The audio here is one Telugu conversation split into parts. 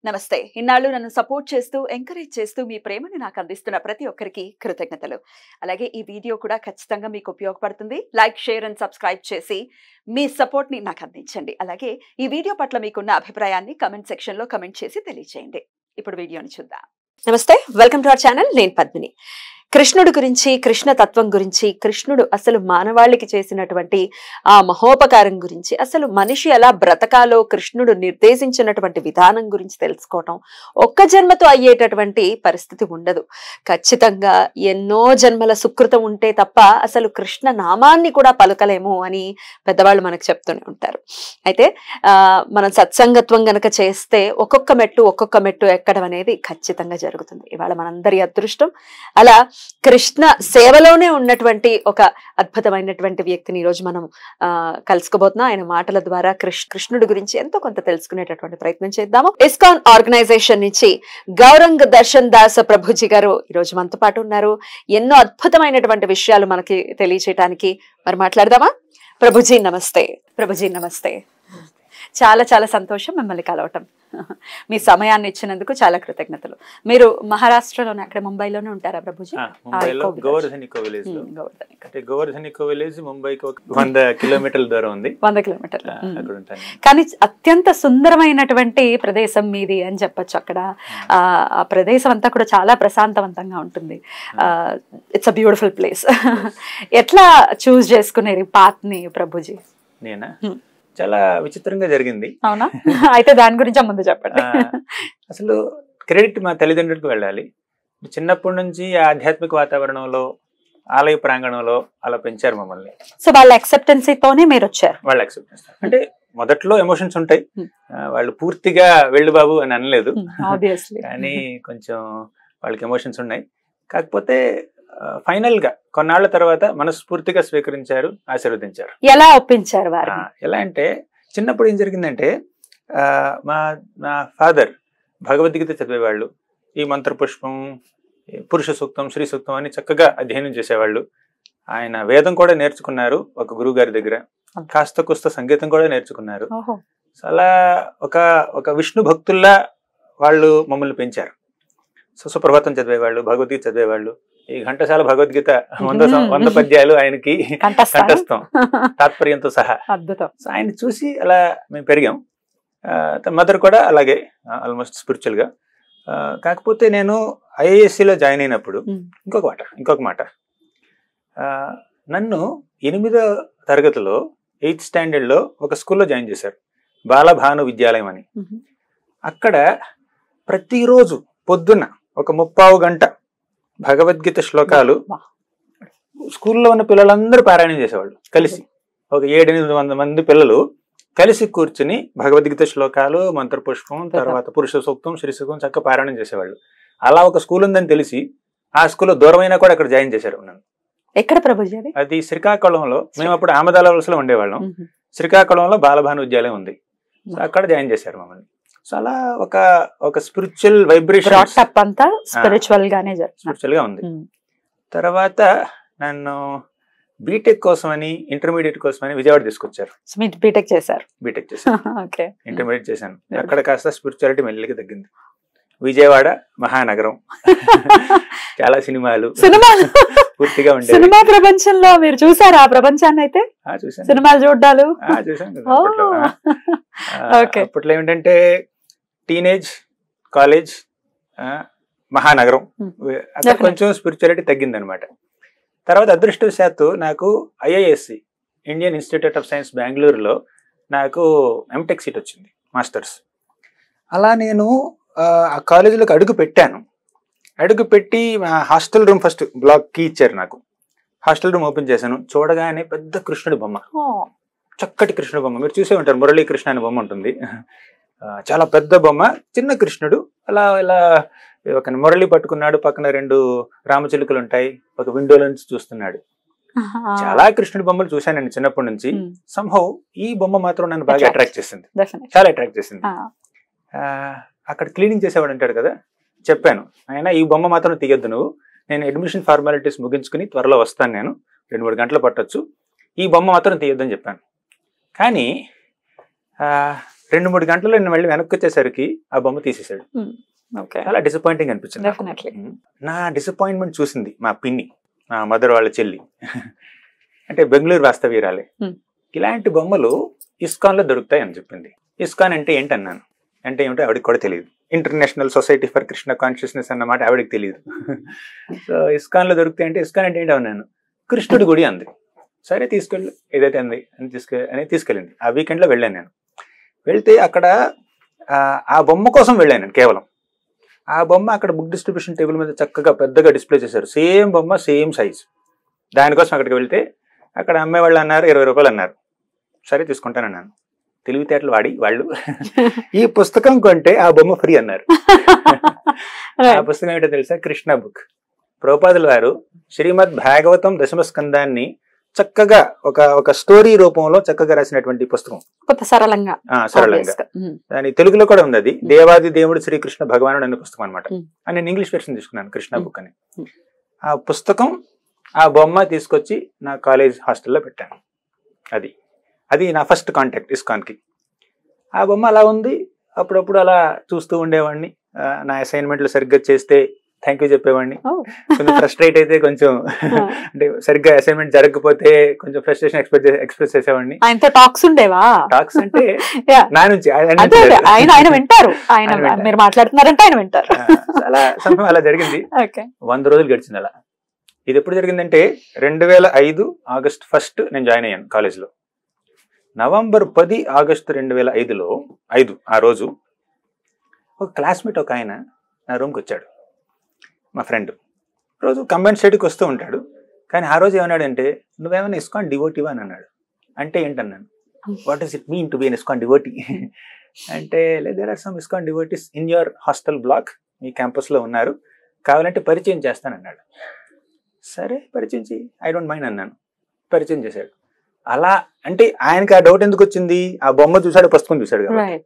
నమస్తే ఇన్నాళ్ళు నన్ను సపోర్ట్ చేస్తూ ఎంకరేజ్ చేస్తూ మీ ప్రేమని నాకు అందిస్తున్న ప్రతి ఒక్కరికి కృతజ్ఞతలు అలాగే ఈ వీడియో కూడా ఖచ్చితంగా మీకు ఉపయోగపడుతుంది లైక్ షేర్ అండ్ సబ్స్క్రైబ్ చేసి మీ సపోర్ట్ని నాకు అందించండి అలాగే ఈ వీడియో పట్ల మీకున్న అభిప్రాయాన్ని కమెంట్ సెక్షన్లో కమెంట్ చేసి తెలియజేయండి ఇప్పుడు వీడియోని చూద్దాం నమస్తే వెల్కమ్ టు అవర్ ఛానల్ నేను పద్మిని కృష్ణుడు గురించి కృష్ణ తత్వం గురించి కృష్ణుడు అసలు మానవాళికి చేసినటువంటి ఆ మహోపకారం గురించి అసలు మనిషి ఎలా బ్రతకాలో కృష్ణుడు నిర్దేశించినటువంటి విధానం గురించి తెలుసుకోవటం ఒక్క జన్మతో అయ్యేటటువంటి పరిస్థితి ఉండదు ఖచ్చితంగా ఎన్నో జన్మల సుకృతం ఉంటే తప్ప అసలు కృష్ణ నామాన్ని కూడా పలకలేము అని పెద్దవాళ్ళు మనకు చెప్తూనే ఉంటారు అయితే ఆ మనం సత్సంగత్వం గనక చేస్తే ఒక్కొక్క మెట్టు ఒక్కొక్క మెట్టు ఎక్కడం అనేది ఖచ్చితంగా జరుగుతుంది ఇవాళ మనందరి అదృష్టం అలా కృష్ణ సేవలోనే ఉన్నటువంటి ఒక అద్భుతమైనటువంటి వ్యక్తిని ఈరోజు మనం ఆ కలుసుకోబోతున్నాం ఆయన మాటల ద్వారా కృష్ కృష్ణుడి గురించి ఎంతో కొంత తెలుసుకునేటటువంటి ప్రయత్నం చేద్దాము ఇస్కాన్ ఆర్గనైజేషన్ నుంచి గౌరంగ్ దర్శన్ దాస్ ప్రభుజీ గారు ఈరోజు మనతో పాటు ఉన్నారు ఎన్నో అద్భుతమైనటువంటి విషయాలు మనకి తెలియచేయడానికి మరి మాట్లాడదామా ప్రభుజీ నమస్తే ప్రభుజీ నమస్తే చాలా చాలా సంతోషం మిమ్మల్ని కలవటం మీ సమయాన్ని ఇచ్చినందుకు చాలా కృతజ్ఞతలు మీరు మహారాష్ట్రలోనే అక్కడ ముంబైలోనే ఉంటారా ప్రభుజీ ఆ, ముంబైలో ఎక్కువ గోవర్ధనికో విలేజ్ లో ఉమ్, గోవర్ధన్. అంటే గోవర్ధనికో విలేజ్ ముంబైకి ఒక వంద కిలోమీటర్ల దూరం ఉంది వంద కిలోమీటర్లు ఆ, ఉమ్. అక్కడ ఉంటాను కానీ అత్యంత సుందరమైనటువంటి ప్రదేశం మీది అని చెప్పొచ్చు అక్కడ ఆ ఆ ప్రదేశం అంతా కూడా చాలా ప్రశాంతవంతంగా ఉంటుంది ఇట్స్ అ బ్యూటిఫుల్ ప్లేస్ ఎట్లా చూస్ చేసుకునేది పాత్ ని ప్రభుజీ నేనా Hmm. చాలా విచిత్రంగా జరిగింది అవునా అయితే దాని గురించి ముందు చెప్పండి ఆ, అసలు క్రెడిట్ మా తల్లిదండ్రులకు వెళ్ళాలి చిన్నప్పటి నుంచి ఆ ఆధ్యాత్మిక వాతావరణంలో ఆలయ ప్రాంగణంలో అలా పెంచారు మమ్మల్ని సో వాళ్ళ acceptancy-తోనే మీరు వచ్చారు వాళ్ళు యాక్సెప్ట్ చేస్తారు అంటే మొదట్లో ఎమోషన్స్ ఉంటాయి Hmm. ఆ, వాళ్ళు పూర్తిగా వెళ్ళు బాబు అని అనలేదు ఆబ్వియస్లీ కానీ కొంచెం వాళ్ళకి ఎమోషన్స్ ఉన్నాయి కాకపోతే ఫైనల్ గా కొన్నాళ్ల తర్వాత మనస్ఫూర్తిగా స్వీకరించారు ఆశీర్వదించారు ఎలా ఒప్పించారు ఆ, వారిని ఎలా అంటే చిన్నప్పుడు ఏం జరిగిందంటే ఆ, మా మా ఫాదర్ భగవద్గీత చదివేవాళ్ళు ఈ మంత్రపుష్పం ఈ పురుష సూక్తం శ్రీ సూక్తం అని చక్కగా అధ్యయనం చేసేవాళ్ళు ఆయన వేదం కూడా నేర్చుకున్నారు ఒక గురువు గారి దగ్గర కాస్త కుస్త సంగీతం కూడా నేర్చుకున్నారు ఓహో సో అలా ఒక ఒక విష్ణు భక్తుల్లా వాళ్ళు మమ్మల్ని పెంచారు సో సుప్రభాతం చదివేవాళ్ళు భగవద్గీత చదివేవాళ్ళు ఈ ఘంటసాల భగవద్గీత వంద సం- వంద పద్యాలు ఆయనకి కంఠస్థం కంఠస్థం తాత్పర్యంతో సహా అద్భుతం సో ఆయన చూసి అలా మేము పెరిగాం మదర్ కూడా అలాగే ఆల్మోస్ట్ స్పిరిచువల్గా కాకపోతే నేను ఐఏఎస్సిలో జాయిన్ అయినప్పుడు ఉమ్. ఇంకొక మాట ఇంకొక మాట ఆ, నన్ను ఎనిమిదో తరగతిలో ఎయిత్ స్టాండర్డ్లో ఒక స్కూల్లో జాయిన్ చేశారు బాలభాను విద్యాలయం అని ఉమ్. అక్కడ ప్రతిరోజు పొద్దున్న ఒక ముప్పావు గంట భగవద్గీత శ్లోకాలు వా. స్కూల్లో ఉన్న పిల్లలందరూ పారాయణం చేసేవాళ్ళు కలిసి ఒక ఏడెనిమిది వంద మంది పిల్లలు కలిసి కూర్చుని భగవద్గీత శ్లోకాలు మంత్రపుష్పం తర్వాత పురుష సూక్తం శ్రీ సూక్తం చక్క పారాయణం చేసేవాళ్ళు అలా ఒక స్కూల్ ఉందని తెలిసి ఆ స్కూల్లో దూరమైనా కూడా అక్కడ జాయిన్ చేశారు నన్ను ఎక్కడ ప్రభుజీ అది అది శ్రీకాకుళంలో మేము అప్పుడు ఆమదాల వలసలో ఉండేవాళ్ళం ఉమ్. శ్రీకాకుళంలో బాలభాను విద్యాలయం ఉంది సో అక్కడ జాయిన్ చేశారు మమ్మల్ని సో అలా ఒక ఒక స్పిరిచువల్ వైబ్రేషన్ బ్రాట్ అప్ అంతా స్పిరిచువల్ గానే జరుగుతుంది స్పిరిచువల్ గా ఉంది ఉమ్. తర్వాత నన్ను బీటెక్ కోసమని ఇంటర్మీడియట్ కోసమని విజయవాడ తీసుకొచ్చారు సో మీరు బీటెక్ చేశారు బీటెక్ చేశాను ఓకే ఇంటర్మీడియట్ చేశాను అక్కడ కాస్త స్పిరిచువాలిటీ మెల్లిగా తగ్గింది విజయవాడ మహానగరం చాలా సినిమాలు సినిమా పూర్తిగా ఉండేవి సినిమా ప్రపంచంలో మీరు చూసారా ఆ ప్రపంచాన్ని అయితే ఆ, చూశాను సినిమాలు చూడ్డాలు ఆ, చూశాను కదా ఓ. అప్పట్లో. ఆ, Okay. అప్పట్లో ఏమిటంటే టీనేజ్ కాలేజ్ మహానగరం Hmm. అక్కడ Definitely. కొంచెం స్పిరిచువాలిటీ తగ్గింది అనమాట తర్వాత అదృష్టవశాత్తు నాకు IISc Indian Institute of Science బెంగళూరులో నాకు ఎంటెక్ సీట్ వచ్చింది మాస్టర్స్ అలా నేను ఆ, ఆ కాలేజీలోకి అడుగు పెట్టాను అడుగు పెట్టి మా hostel room first block key ఇచ్చారు నాకు హాస్టల్ రూమ్ ఓపెన్ చేశాను చూడగానే పెద్ద కృష్ణుడి బొమ్మ ఓ, చక్కటి కృష్ణుడు బొమ్మ మీరు చూసే ఉంటారు మురళీ కృష్ణ అనే బొమ్మ ఉంటుంది ఆ, చాలా పెద్ద బొమ్మ చిన్న కృష్ణుడు అలా ఇలా ఒక మురళి పట్టుకున్నాడు పక్కన రెండు రామచిలుకలు ఉంటాయి ఒక విండో నుంచి చూస్తున్నాడు ఆహా. చాలా కృష్ణుడి బొమ్మలు చూశాను నేను చిన్నప్పటి నుంచి ఉమ్, సంహౌ ఈ బొమ్మ మాత్రం నన్ను బాగా Attract. అట్రాక్ట్ చేసింది definitely. చాలా అట్రాక్ట్ చేసింది ఆ, ఆ, అక్కడ క్లీనింగ్ చేసేవాడు అంటాడు కదా చెప్పాను ఆయన ఈ బొమ్మ మాత్రం తీయొద్దు నువ్వు నేను అడ్మిషన్ ఫార్మాలిటీస్ ముగించుకుని త్వరలో వస్తాను నేను రెండు మూడు గంటలు పట్టొచ్చు ఈ బొమ్మ మాత్రం తీయొద్దని చెప్పాను కానీ ఆ, రెండు మూడు గంటల్లో నేను మళ్ళీ వెనక్కి వచ్చేసరికి ఆ బొమ్మ తీసేశాడు ఓకే చాలా డిసప్పాయింటింగ్ అనిపించింది నాకు. Definitely um. నా డిసప్పాయింట్మెంట్ చూసింది మా పిన్ని మా మదర్ వాళ్ళ చెల్లి అంటే బెంగళూరు వాస్తవీరాలే Hmm. ఇలాంటి బొమ్మలు ఇస్కాన్ లో దొరుకుతాయి అని చెప్పింది ఇస్కాన్ అంటే ఏంటన్నాను అంటే ఏమిటో ఆవిడకి కూడా తెలియదు international society for Krishna consciousness అన్నమాట ఆవిడకి తెలియదు సో ఇస్కాన్ లో దొరుకుతాయి అంటే ఇస్కాన్ అంటే ఏంటి అన్నాను కృష్ణుడి గుడి అంది సరే తీసుకెళ్ళు ఏదైతే అంది అని తీసుకె అని తీసుకెళ్ళింది ఆ వీకెండ్ లో వెళ్ళాను నేను వెళ్తే అక్కడ ఆ, ఆ బొమ్మ కోసం వెళ్ళాను నేను కేవలం ఆ బొమ్మ అక్కడ బుక్ డిస్ట్రిబ్యూషన్ టేబుల్ మీద చక్కగా పెద్దగా డిస్ప్లే చేశారు సేమ్ బొమ్మ సేమ్ సైజ్ దానికోసం అక్కడికి వెళ్తే అక్కడ అమ్మే వాళ్ళు అన్నారు ఇరవై రూపాయలు అన్నారు సరే తీసుకుంటానన్నాను తెలివితేటలు వాడి వాళ్ళు ఈ పుస్తకం కొంటే ఆ బొమ్మ ఫ్రీ అన్నారు ఆ పుస్తకం ఏంటో తెలుసా కృష్ణ బుక్ ప్రోపాదుల వారు శ్రీమద్ భాగవతం దశమ స్కందాన్ని చక్కగా ఒక ఒక స్టోరీ రూపంలో చక్కగా రాసినటువంటి పుస్తకం కొత్త సరళంగా ఆ, సరళంగా obvious గా. ఉమ్. దాని తెలుగులో కూడా ఉంది అది దేవాది దేవుడు శ్రీకృష్ణ భగవానుడు అనే పుస్తకం అనమాట Hmm. నేను ఇంగ్లీష్ వెర్షన్ తీసుకున్నాను కృష్ణ Hmm. బుక్ అని Hmm. ఆ పుస్తకం ఆ బొమ్మ తీసుకొచ్చి నా కాలేజ్ హాస్టల్లో పెట్టాను అది అది నా ఫస్ట్ కాంటాక్ట్ ఇస్కాన్కి ఆ బొమ్మ అలా ఉంది అప్పుడప్పుడు అలా చూస్తూ ఉండేవాడిని ఆ, నా అసైన్మెంట్లు సరిగ్గా చేస్తే థ్యాంక్ యూ చెప్పేవాడిని Oh. కొంచెం ఫ్రస్ట్రేట్ అయితే కొంచెం అంటే సరిగ్గా అసైన్మెంట్ జరగకపోతే కొంచెం ఫ్రస్ట్రేషన్ ఎక్స్ప్రెస్ ఎక్స్ప్రెస్ చేసేవాడిని ఆయనతో టాక్స్ ఉండేవా టాక్స్ అంటే Yeah. నా నుంచి ఆయన అదే నుంచి అదే లేదు. ఆయన ఆయన వింటారు ఆయన ఆయన వింటారు. మీరు మాట్లాడుతున్నారంటే ఆయన వింటారు ఆ, అలా సంభవం అలా జరిగింది ఓకే వంద రోజులు గడిచింది అలా ఇది ఎప్పుడు జరిగిందంటే రెండు వేల ఐదు ఆగస్ట్ ఫస్ట్ నేను జాయిన్ అయ్యాను కాలేజ్లో నవంబర్ పది ఆగస్టు రెండు వేల ఐదులో ఐదు ఆ రోజు ఒక క్లాస్మేట్ ఒక ఆయన నా రూమ్కి వచ్చాడు మా ఫ్రెండ్ రోజు కంబైన్ స్టడీకి వస్తూ ఉంటాడు కానీ ఆ రోజు ఏమన్నాడంటే నువ్వేమైనా ఇస్కాన్ డివోటివా అని అన్నాడు అంటే ఏంటన్నాను what is it mean to be an ISKCON devotee అంటే there are some ISKCON devotees in your hostel block మీ క్యాంపస్లో ఉన్నారు కావాలంటే పరిచయం చేస్తానన్నాడు సరే పరిచయం చేయి ఐ డోంట్ మైండ్ అన్నాను పరిచయం చేశాడు అలా అంటే ఆయనకి ఆ డౌట్ ఎందుకు వచ్చింది ఆ బొమ్మ చూశాడు పుస్తకం చూశాడు కాబట్టి రైట్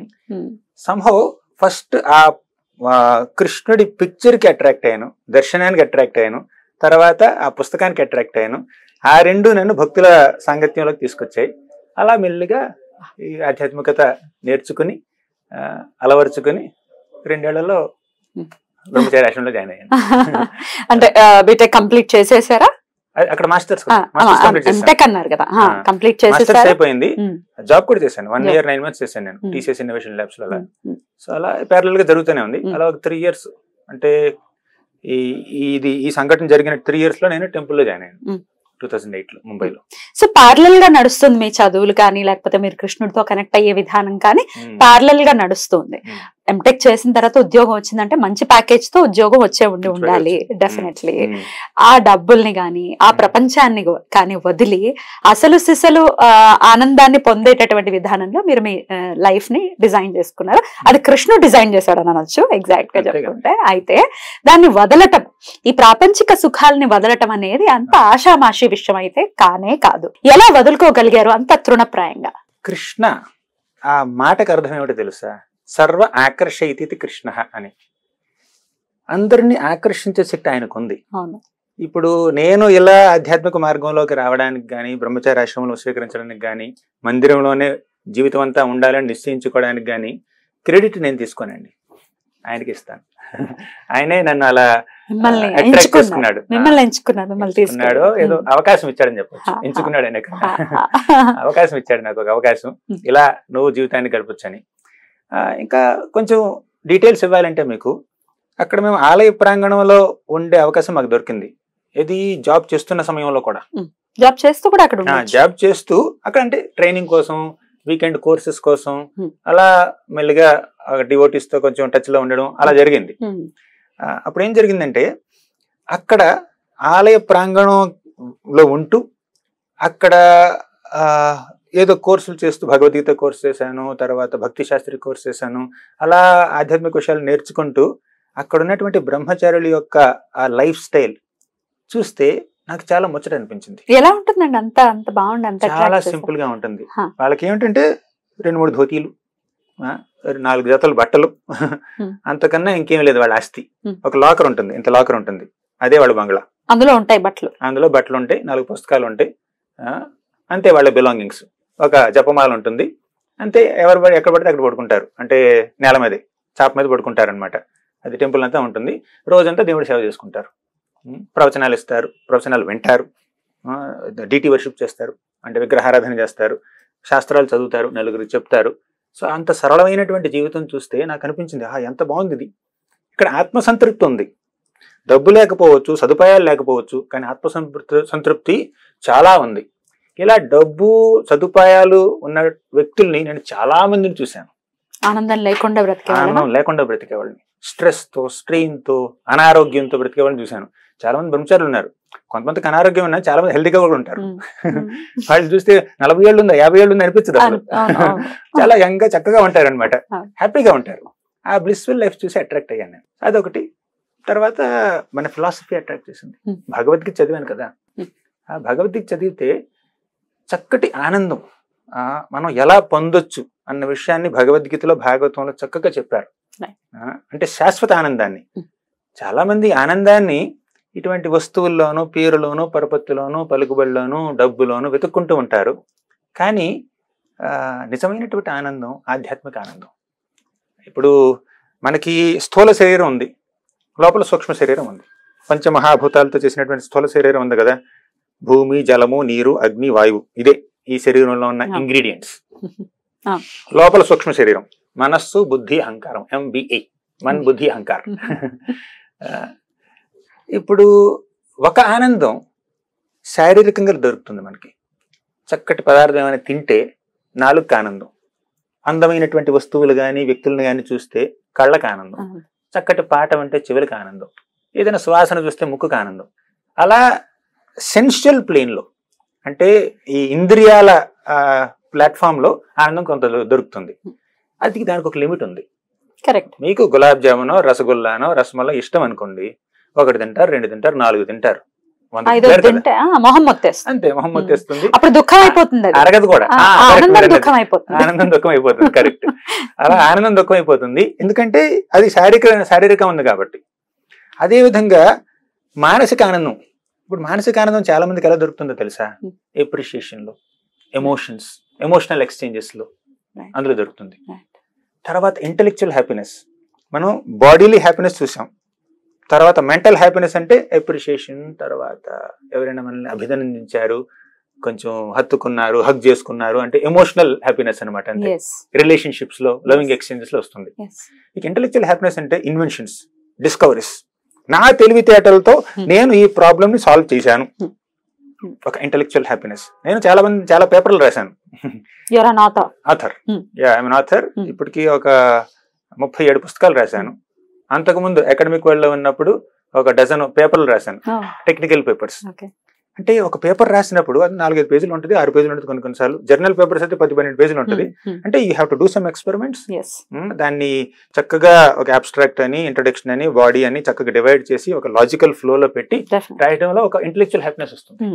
సంహవ్ ఫస్ట్ ఆ ఆ, కృష్ణుడి పిక్చర్ కి అట్రాక్ట్ అయ్యాను దర్శనానికి అట్రాక్ట్ అయ్యాను తర్వాత ఆ పుస్తకానికి అట్రాక్ట్ అయ్యాను ఆ రెండు నన్ను భక్తుల సాంగత్యంలోకి తీసుకొచ్చాయి అలా మెల్లిగా ఈ ఆధ్యాత్మికత నేర్చుకుని ఆ, అలవరుచుకుని రెండేళ్లలో Hmm. బ్రహ్మచారి ఆశ్రమంలో జాయిన్ అయ్యాను అంటే బీటెక్ కంప్లీట్ చేసేసారా అ- అక్కడ మాస్టర్స్ ఆ, మాస్టర్స్ ఆ, కంప్లీట్ చేశాను ఎంటెక్ అన్నారు కదా ఆ. కంప్లీట్ మాస్టర్స్ చేసేసారా అయిపోయింది ఉమ్, జాబ్ కూడా చేశాను one Yeah. Year nine months చేశాను నేను Hmm. టీసీఎస్ ఇన్నోవేషన్ ల్యాబ్స్ లో అలా ఉమ్, ఉమ్. సో అలా ప్యారల్ గా జరుగుతూనే ఉంది Mm. అలా ఒక త్రీ ఇయర్స్ అంటే ఈ ఈ- ఇది ఈ సంఘటన జరిగిన త్రీ ఇయర్స్ లో నేను టెంపుల్ లో జాయిన్ అయ్యాను Mm. టూ థౌసండ్ ఎయిట్ లో ముంబైలో సో పార్లల్ గా నడుస్తుంది మీ చదువులు కానీ లేకపోతే మీరు కృష్ణుడితో కనెక్ట్ అయ్యే విధానం కానీ Mm. పార్లల్ గా నడుస్తుంది Mm. ఎంటెక్ చేసిన తర్వాత ఉద్యోగం వచ్చిందంటే మంచి ప్యాకేజ్ తో ఉద్యోగం వచ్చే ఉండి మంచి ఉండాలి package. Mm. Definitely Mm. ఆ డబ్బుల్ని గాని ఆ Mm. ప్రపంచాన్ని గు- కానీ వదిలి అసలు సిసలు ఆ, ఆనందాన్ని పొందేటటువంటి విధానంలో మీరు మీ లైఫ్ ని డిజైన్ చేసుకున్నారు అది కృష్ణుడు డిజైన్ చేశాడు అని అనొచ్చు ఎగ్జాక్ట్ గా అంతే కదా. చెప్పుకుంటే అయితే దాన్ని వదలటం ఈ ప్రాపంచిక సుఖాలని వదలటం అనేది అంత ఆషామాషి విషయం అయితే కానే కాదు ఎలా వదులుకోగలిగారు అంత తృణప్రాయంగా కృష్ణ ఆ మాటకు అర్థం ఏమిటో తెలుసా సర్వ ఆకర్షయితి కృష్ణ అని అందరినీ ఆకర్షించే శక్తి ఆయనకు ఉంది అవును ఇప్పుడు నేను ఇలా ఆధ్యాత్మిక మార్గంలోకి రావడానికి కానీ బ్రహ్మచారి ఆశ్రమంలో స్వీకరించడానికి కానీ మందిరంలోనే జీవితం అంతా ఉండాలని నిశ్చయించుకోవడానికి కానీ క్రెడిట్ నేను తీసుకోనండి ఆయనకి ఇస్తాను ఆయనే నన్ను అలా మిమ్మల్ని attract ఎంచుకున్నారు చేసుకున్నాడు. మిమ్మల్ని ఎంచుకున్నారు మిమ్మల్ని ఎంచుకున్నాడు ఏదో తీసుకున్నాడు అవకాశం ఇచ్చాడని చెప్పొచ్చు హా, హా. ఎంచుకున్నాడు ఆయన హా, హా. అవకాశం ఇచ్చాడు నాకు ఒక అవకాశం Hmm. ఇలా నువ్వు జీవితాన్ని గడపొచ్చని ఆ, ఇంకా కొంచెం డీటెయిల్స్ ఇవ్వాలంటే మీకు అక్కడ మేము ఆలయ ప్రాంగణంలో ఉండే అవకాశం మాకు దొరికింది ఇది జాబ్ చేస్తున్న సమయంలో కూడా జాబ్ చేస్తూ కూడా అక్కడ ఆ, ఉండొచ్చు. జాబ్ చేస్తూ అక్కడ అంటే ట్రైనింగ్ కోసం వీకెండ్ కోర్సెస్ కోసం Hmm. అలా మెల్లిగా డివోటీస్ తో కొంచెం టచ్ లో ఉండడం అలా జరిగింది ఉమ్, ఆ, అప్పుడు ఏం జరిగిందంటే అక్కడ ఆలయ ప్రాంగణంలో ఉంటూ అక్కడ ఆ, ఏదో కోర్సులు చేస్తూ భగవద్గీత కోర్స్ చేశాను తర్వాత భక్తి శాస్త్రి కోర్స్ చేశాను అలా ఆధ్యాత్మిక విషయాలు నేర్చుకుంటూ అక్కడ ఉన్నటువంటి బ్రహ్మచారుల యొక్క ఆ లైఫ్ స్టైల్ చూస్తే నాకు చాలా ముచ్చట అనిపించింది ఎలా ఉంటుందండి అంత అంత బాగుంది అంత చాలా attract చేస్తుంది. సింపుల్ గా ఉంటుంది హా. వాళ్ళకి ఏమిటంటే రెండు మూడు ధోతీలు ఆ, నాలుగు జతలు బట్టలు అంతకన్నా ఇంకేం లేదు వాళ్ళ ఆస్తి Hmm. ఒక లాకర్ ఉంటుంది ఇంత లాకర్ ఉంటుంది అదే వాళ్ళ బంగ్లా అందులో ఉంటాయి బట్టలు అందులో బట్టలు ఉంటాయి నాలుగు పుస్తకాలు ఉంటాయి ఆ, అంతే వాళ్ళ బిలాంగింగ్స్ ఒక జపమాల ఉంటుంది అంతే ఎవరు పడి- ఎక్కడ పడితే అక్కడ పడుకుంటారు అంటే నేల మీద చాప మీద పడుకుంటారు అనమాట అది టెంపుల్ అంతా ఉంటుంది రోజంతా దేవుడి సేవ చేసుకుంటారు ఉం, ప్రవచనాలు ఇస్తారు ప్రవచనాలు వింటారు డిటి వర్షిప్ చేస్తారు అంటే విగ్రహారాధన చేస్తారు శాస్త్రాలు చదువుతారు నలుగురికి చెప్తారు సో అంత సరళమైనటువంటి జీవితం చూస్తే నాకు అనిపించింది ఆ ఎంత బాగుంది ఇది ఇక్కడ ఆత్మసంతృప్తి ఉంది డబ్బు లేకపోవచ్చు సదుపాయాలు లేకపోవచ్చు కానీ ఆత్మ సంతృప్తి సంతృప్తి చాలా ఉంది ఇలా డబ్బు సదుపాయాలు ఉన్న వ్యక్తుల్ని నేను చాలా మందిని చూశాను ఆనందం లేకుండా బ్రతికే ఆనందం లేకుండా బ్రతికేవాళ్ళని స్ట్రెస్ తో స్ట్రెయిన్ తో అనారోగ్యంతో బ్రతికేవాళ్ళని చూశాను చాలా మంది బ్రహ్మచారులు ఉన్నారు కొంతమందికి అనారోగ్యం ఉన్నా చాలా మంది హెల్తీగా కూడా ఉంటారు వాళ్ళు చూస్తే నలభై ఏళ్ళు ఉందా యాభై ఏళ్ళు ఉందా అనిపించదు అసలు చాలా యంగ్ గా చక్కగా ఉంటారు అనమాట అవును. హ్యాపీగా ఉంటారు ఆ బ్లిస్ఫుల్ లైఫ్ చూసి అట్రాక్ట్ అయ్యాను నేను అదొకటి తర్వాత మన ఫిలాసఫీ అట్రాక్ట్ చేసింది Hmm. భగవద్గీత చదివాను కదా Hmm. ఆ భగవద్గీత చదివితే చక్కటి ఆనందం ఆ, మనం ఎలా పొందొచ్చు అన్న విషయాన్ని భగవద్గీతలో భాగవతంలో చక్కగా చెప్పారు Right. ఆ, అంటే శాశ్వత ఆనందాన్ని Hmm. చాలా మంది ఆనందాన్ని ఇటువంటి వస్తువుల్లోనూ పేరులోనూ పరపత్తులోనూ పలుకుబడిలోనూ డబ్బులోనూ వెతుక్కుంటూ ఉంటారు కానీ ఆ, నిజమైనటువంటి ఆనందం ఆధ్యాత్మిక ఆనందం ఇప్పుడు మనకి స్థూల శరీరం ఉంది లోపల సూక్ష్మ శరీరం ఉంది పంచమహాభూతాలతో చేసినటువంటి స్థూల శరీరం ఉంది కదా భూమి జలము నీరు అగ్ని వాయువు ఇదే ఈ శరీరంలో ఉన్న ఆ. ఇంగ్రీడియంట్స్ ఆ. లోపల సూక్ష్మ శరీరం మనస్సు బుద్ధి అహంకారం ఎంబిఏ మన్ బుద్ధి అహంకారం ఆ, ఇప్పుడు ఒక ఆనందం శారీరకంగా దొరుకుతుంది మనకి చక్కటి పదార్థం ఏమైనా తింటే నాలుగుకి ఆనందం అందమైనటువంటి వస్తువులు కానీ వ్యక్తులను కానీ చూస్తే కళ్ళకి ఆనందం చక్కటి పాట వింటే చెవులకు ఆనందం ఏదైనా సువాసన చూస్తే ముక్కుకు ఆనందం అలా సెన్షువల్ ప్లేన్లో అంటే ఈ ఇంద్రియాల ప్లాట్ఫామ్లో ఆనందం కొంత దొ- దొరుకుతుంది అది దానికి ఒక లిమిట్ ఉంది కరెక్ట్ మీకు గులాబ్ జామునో రసగుల్లానో రసమల్లో ఇష్టం అనుకోండి ఒకటి తింటారు రెండు తింటారు నాలుగు తింటారు వంద ఐదో తింటారు కదా. తింటే ఆ, మొహం మొత్తేస్తుంది అంతే మొహమ్మద్ తెస్తుంది అప్పుడు దుఃఖం అయిపోతుంది అది అరగదు కూడా ఆ, ఆ, ఆ, correct ఆనందం మీరు అన్నది. దుఃఖం అయిపోతుంది ఆనందం దుఃఖం అయిపోతుంది కరెక్ట్ అలా ఆనందం దుఃఖం అయిపోతుంది ఎందుకంటే అది శారీరక శారీరకం ఉంది కాబట్టి అదే విధంగా మానసిక ఆనందం ఇప్పుడు మానసిక ఆనందం చాలా మందికి ఎలా దొరుకుతుందో తెలుసా Hmm. ఎప్రిషియేషన్ లో ఎమోషన్స్ ఎమోషనల్ ఎక్స్చేంజెస్ లో Right. అందులో దొరుకుతుంది Right. తర్వాత ఇంటెలెక్చువల్ హ్యాపీనెస్ మనం బాడీలీ హ్యాపీనెస్ చూసాం తర్వాత మెంటల్ హ్యాపీనెస్ అంటే ఎప్రిషియేషన్ తర్వాత ఎవరైనా మనల్ని అభినందించారు కొంచెం హత్తుకున్నారు హక్ చేసుకున్నారు అంటే ఎమోషనల్ హ్యాపీనెస్ అనమాట అంటే ఎస్ రిలేషన్షిప్స్ లో లవింగ్ ఎక్స్చేంజెస్ లో వస్తుంది ఎస్ ఇక ఇంటెలెక్చువల్ హ్యాపీనెస్ అంటే ఇన్వెన్షన్స్ డిస్కవరీస్ నా తెలివితేటలతో Hmm. నేను ఈ ప్రాబ్లమ్ ని సాల్వ్ చేశాను Hmm. Hmm. ఒక ఇంటెలెక్చువల్ హ్యాపీనెస్ నేను చాలా మంది చాలా పేపర్లు రాశాను యువర్ నాత author Hmm. Yeah I'm author Hmm. ఇప్పటికి ఒక ముప్పై ఏడు పుస్తకాలు రాశాను అంతకుముందు అకాడమిక్ వరల్డ్ లో ఉన్నప్పుడు ఒక డజన్ పేపర్లు రాశాను టెక్నికల్ పేపర్స్ ఓకే అంటే ఒక పేపర్ రాసినప్పుడు అది నాలుగైదు పేజీలు ఉంటుంది ఆరు పేజీలు ఉంటుంది కొన్ని కొన్నిసార్లు జర్నల్ పేపర్స్ అయితే పది పన్నెండు పేజీలు ఉంటుంది అంటే you have to do some experiments yes దాన్ని చక్కగా ఒక అబ్స్ట్రాక్ట్ అని ఇంట్రడక్షన్ అని బాడీ అని చక్కగా డివైడ్ చేసి ఒక లాజికల్ ఫ్లోలో పెట్టి డెఫినెట్ రాయడంలో ఒక ఇంటెలెక్చువల్ హ్యాపీనెస్ వస్తుంది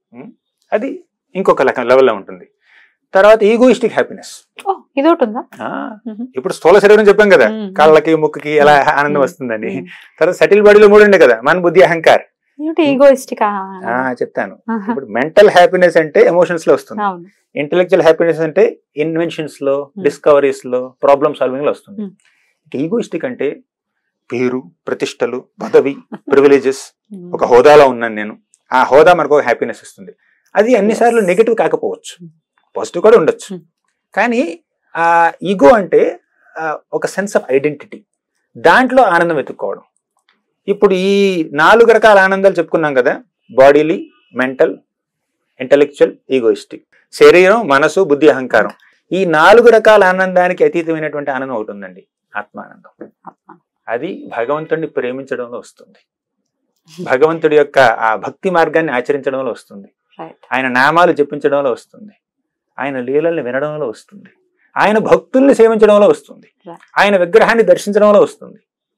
అది ఇంకొక రకం లెవెల్లో ఉంటుంది తర్వాత ఈగోయిస్టిక్ హ్యాపీనెస్ ఓ ఇది ఒకటి ఉందా Mhm. ఇప్పుడు స్థూల శరీరం చెప్పాం కదా Mm. కాళ్ళకి ముక్కుకి ఎలా ఆనందం Mm. వస్తుందని Mm. తర్వాత సెటిల్ బాడీలో మూడు ఉండే కదా మన బుద్ధి అహంకార్ ఏమిటి ఈగోయిస్టిక్ ఆ, చెప్తాను ఇప్పుడు మెంటల్ హ్యాపీనెస్ అంటే ఎమోషన్స్ లో వస్తుంది అవును ఇంటెలెక్చువల్ హ్యాపీనెస్ అంటే ఇన్వెన్షన్స్ లో Hmm. డిస్కవరీస్ లో ప్రాబ్లమ్ సాల్వింగ్ లో వస్తుంది Hmm. ఈగోయిస్టిక్ అంటే పేరు ప్రతిష్టలు పదవి ప్రివిలేజెస్ Mm. ఒక హోదాలో ఉన్నాను నేను ఆ హోదా మనకు ఒక హ్యాపీనెస్ ఇస్తుంది అది అన్నిసార్లు నెగిటివ్ కాకపోవచ్చు Hmm. పాజిటివ్ కూడా ఉండొచ్చు Hmm. కానీ ఆ ఈగో అంటే ఆ, ఒక సెన్స్ ఆఫ్ ఐడెంటిటీ దాంట్లో ఆనందం వెతుక్కోవడం ఇప్పుడు ఈ నాలుగు రకాల ఆనందాలు చెప్పుకున్నాం కదా బాడీలీ మెంటల్ ఇంటలెక్చువల్ ఈగోయిస్టిక్ శరీరం మనసు బుద్ధి అహంకారం ఈ నాలుగు రకాల ఆనందానికి అతీతమైనటువంటి ఆనందం ఒకటి ఉందండి ఆత్మానందం ఆత్మ. అది భగవంతుడిని ప్రేమించడంలో వస్తుంది భగవంతుడి యొక్క ఆ భక్తి మార్గాన్ని ఆచరించడంలో వస్తుంది రైట్ ఆయన నామాలు జపించడంలో వస్తుంది ఆయన లీలల్ని వినడంలో వస్తుంది ఆయన భక్తుల్ని సేవించడంలో వస్తుంది Right. ఆయన విగ్రహాన్ని దర్శించడంలో వస్తుంది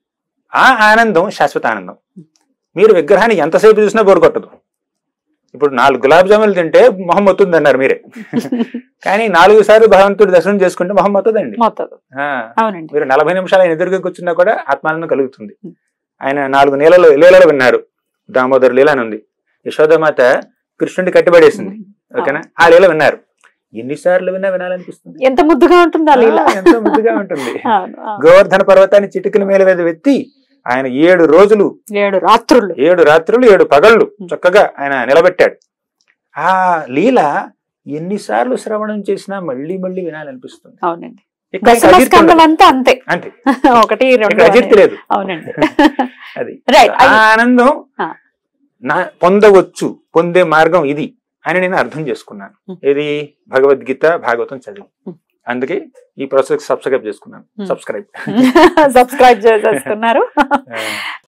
ఆ ఆనందం శాశ్వత ఆనందం మీరు విగ్రహాన్ని ఎంతసేపు చూసినా బోరు కొట్టదు ఇప్పుడు నాలుగు గులాబ్ జాములు తింటే మొహం వస్తుంది అన్నారు మీరే కానీ నాలుగు సార్లు భగవంతుడి దర్శనం చేసుకుంటే మొహం వస్తుందండి మొత్తం ఆ, అవునండి మీరు నలభై నిమిషాలు ఆయన ఎదురుగా కూర్చున్నా కూడా ఆత్మానందం కలుగుతుంది Hmm. ఆయన నాలుగు నీళ్ళలో లీలలో విన్నారు దామోదర్ లీల అని ఉంది యశోదమాత కృష్ణుడి కట్టిపడేసింది ఓకేనా ఆ లీల విన్నారు ఎన్నిసార్లు విన్నా వినాలనిపిస్తుంది ఎంత ముద్దుగా ఉంటుందా లీల ఆ, ఎంతో ముద్దుగా ఉంటుంది అవును, అవును. గోవర్ధన పర్వతాన్ని చిటికల మీద మీద వెత్తి ఆయన ఏడు రోజులు ఏడు రాత్రులు ఏడు రాత్రులు ఏడు పగళ్ళు Hmm. చక్కగా ఆయన నిలబెట్టాడు ఆ లీల ఎన్నిసార్లు శ్రవణం చేసినా మళ్ళీ మళ్ళీ వినాలనిపిస్తుంది అవునండి ఇక్కడ ఇంకా దశమ అజీర్తి స్కందం ఉండదు. అంతా అంతే అంతే ఒకటి రెండు ఇక్కడ అజీర్తి అనేది. లేదు అవునండి అది రైట్ ఆ ఆనందం ఆ. నా పొందవచ్చు పొందే మార్గం ఇది అని నేను అర్థం చేసుకున్నాను Hmm. ఇది భగవద్గీత భాగవతం చదివి Hmm. అందుకే ఈ ప్రాసెస్ సబ్స్క్రైబ్ చేసుకున్నాను Hmm. సబ్స్క్రైబ్ సబ్స్క్రైబ్ చేసేస్తున్నారు